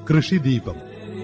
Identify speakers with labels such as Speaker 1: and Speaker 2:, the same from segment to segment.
Speaker 1: കൃഷിദീപം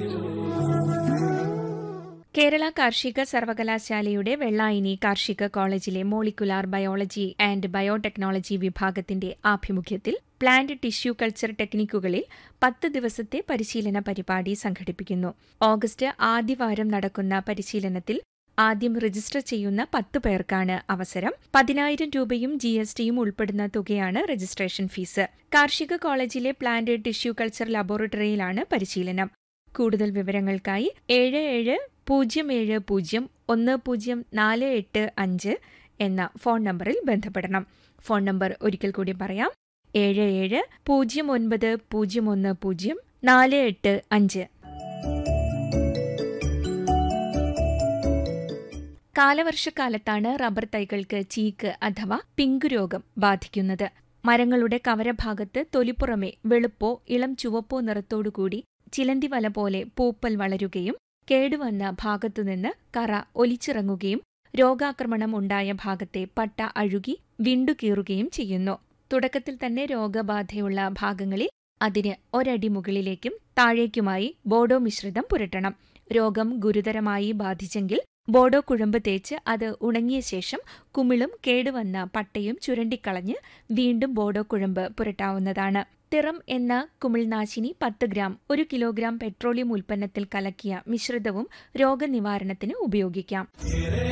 Speaker 2: കേരള കാർഷിക സർവകലാശാലയുടെ വെള്ളായിനി കാർഷിക കോളേജിലെ മോളിക്കുലാർ ബയോളജി ആൻഡ് ബയോടെക്നോളജി വിഭാഗത്തിന്റെ ആഭിമുഖ്യത്തിൽ പ്ലാന്റ് ടിഷ്യൂ കൾച്ചർ ടെക്നിക്കുകളിൽ പത്ത് ദിവസത്തെ പരിശീലന പരിപാടി സംഘടിപ്പിക്കുന്നു ഓഗസ്റ്റ് ആദ്യവാരം നടക്കുന്ന പരിശീലനത്തിൽ ആദ്യം രജിസ്റ്റർ ചെയ്യുന്ന പത്ത് പേർക്കാണ് അവസരം പതിനായിരം രൂപയും ജി എസ് ടിയും ഉൾപ്പെടുന്ന തുകയാണ് രജിസ്ട്രേഷൻ ഫീസ് കാർഷിക കോളേജിലെ പ്ലാന്റ് ടിഷ്യൂ കൾച്ചർ ലബോറട്ടറിയിലാണ് പരിശീലനം കൂടുതൽ വിവരങ്ങൾക്കായി ഏഴ് ഏഴ് പൂജ്യം ഏഴ് പൂജ്യം ഒന്ന് പൂജ്യം നാല് എട്ട് അഞ്ച് എന്ന ഫോൺ നമ്പറിൽ ബന്ധപ്പെടണം ഫോൺ നമ്പർ ഒരിക്കൽ കൂടി പറയാം ഏഴ് ഏഴ് പൂജ്യം ഒൻപത് പൂജ്യം ഒന്ന് പൂജ്യം നാല് എട്ട് അഞ്ച് കാലവർഷക്കാലത്താണ് റബ്ബർ തൈകൾക്ക് ചീക്ക് അഥവാ പിങ്ക് രോഗം ബാധിക്കുന്നത് മരങ്ങളുടെ കവരഭാഗത്ത് തൊലിപ്പുറമെ വെളുപ്പോ ഇളം ചുവപ്പോ നിറത്തോടുകൂടി ചിലന്തി വല പോലെ പൂപ്പൽ വളരുകയും കേടുവന്ന ഭാഗത്തുനിന്ന് കറ ഒലിച്ചിറങ്ങുകയും രോഗാക്രമണം ഉണ്ടായ ഭാഗത്തെ പട്ട അഴുകി വിണ്ടുകീറുകയും ചെയ്യുന്നു തുടക്കത്തിൽ തന്നെ രോഗബാധയുള്ള ഭാഗങ്ങളിൽ അതിന് ഒരടി മുകളിലേക്കും താഴേക്കുമായി ബോഡോ മിശ്രിതം പുരട്ടണം രോഗം ഗുരുതരമായി ബാധിച്ചെങ്കിൽ ബോഡോ കുഴമ്പ് തേച്ച് അത് ഉണങ്ങിയ ശേഷം കുമിളും കേടുവന്ന പട്ടയും ചുരണ്ടിക്കളഞ്ഞ് വീണ്ടും ബോഡോ കുഴമ്പ് പുരട്ടാവുന്നതാണ് തിറം എന്ന കുമിൾനാശിനി പത്ത് ഗ്രാം ഒരു കിലോഗ്രാം പെട്രോളിയം ഉൽപ്പന്നത്തിൽ കലക്കിയ മിശ്രിതവും രോഗനിവാരണത്തിന് ഉപയോഗിക്കാം